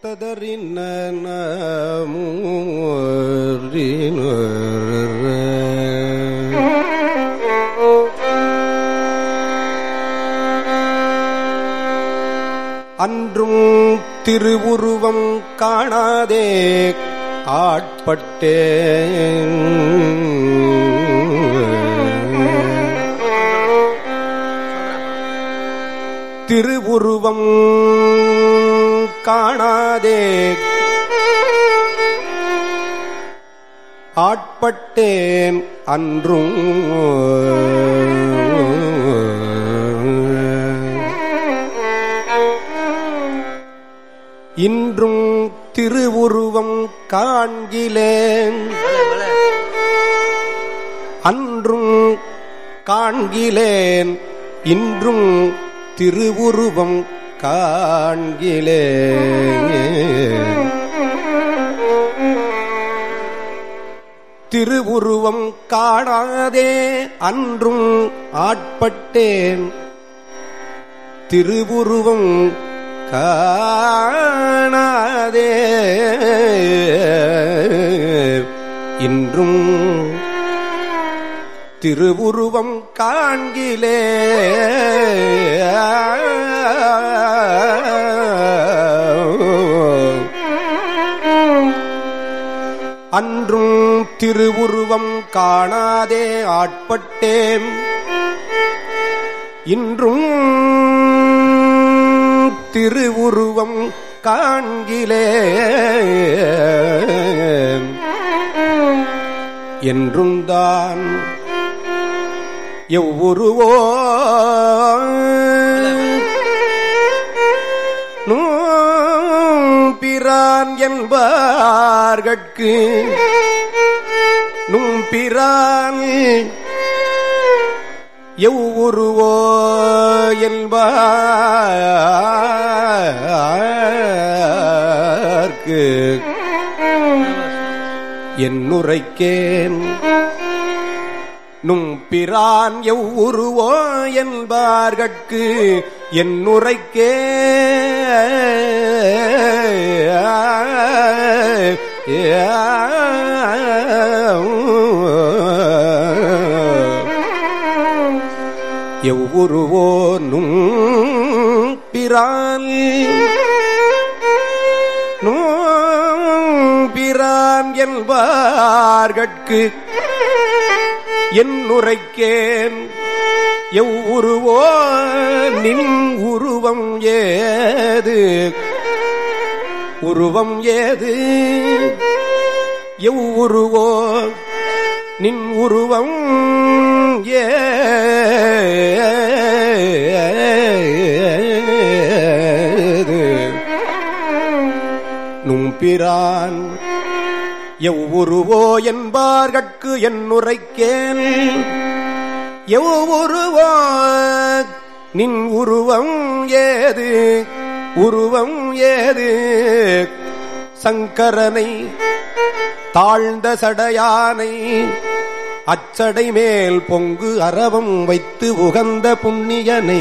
ததறின அன்றும் திருவுருவம் காணாதே ஆட்பட்டேன் திருவுருவம் காணாதே ஆட்பட்டேன் அன்றும் இன்றும் திருவுருவம் காண்கிலேன் அன்றும் காண்கிலேன் இன்றும் திருவுருவம் காண்கிலேன் திருவுருவம் காணாதே அன்றும் ஆட்பட்டேன் திருவுருவம் காணாதே இன்றும் திருவுருவம் காண்கிலே அன்றும் திருவுருவம் காணாதே ஆட்பட்டேன் இன்றும் திருவுருவம் காண்கிலே என்றும் தான் எவ்வுருவோ நூம்பிரான் என்பார்கட்கு நும்பிரான் எவ்வுருவோ என்பார்க்கு என்னுரைக்கேன் நும் பிரான் எவ்வுருவோ என்பார்கட்கு என்னுரைக்கே எவ்வுருவோ நும் பிரான் நும் பிரான் என்பார்கட்கு என் உரைக்கேன் எவ்வுருவோ நின் உருவம் ஏது உருவம் ஏது எவ்வுருவோ நின் உருவம் ஏது நும்பிரான் எவ்வுருவோ என்பார்கட்கு என்னுரைக்கேன் எவ்வுருவோ நின் உருவம் ஏது உருவம் ஏது சங்கரனை தாழ்ந்த சடையானை அச்சடை மேல் பொங்கு அரவம் வைத்து உகந்த புண்ணியனே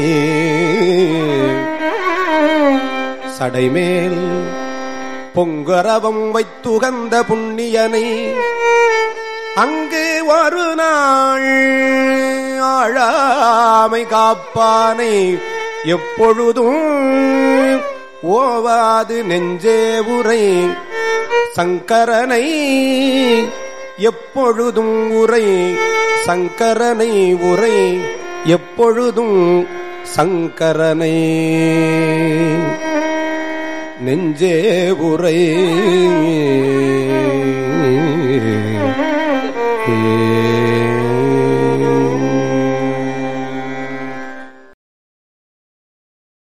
சடைமேல் பொங்கரவம் வைத்துகந்த புண்ணியனை அங்கு ஒரு நாள் ஆழாமை காப்பானை எப்பொழுதும் ஓவாது நெஞ்சே உரை சங்கரனை எப்பொழுதும் உரை சங்கரனை உரை எப்பொழுதும் சங்கரனை நெஞ்சே உரை ஏ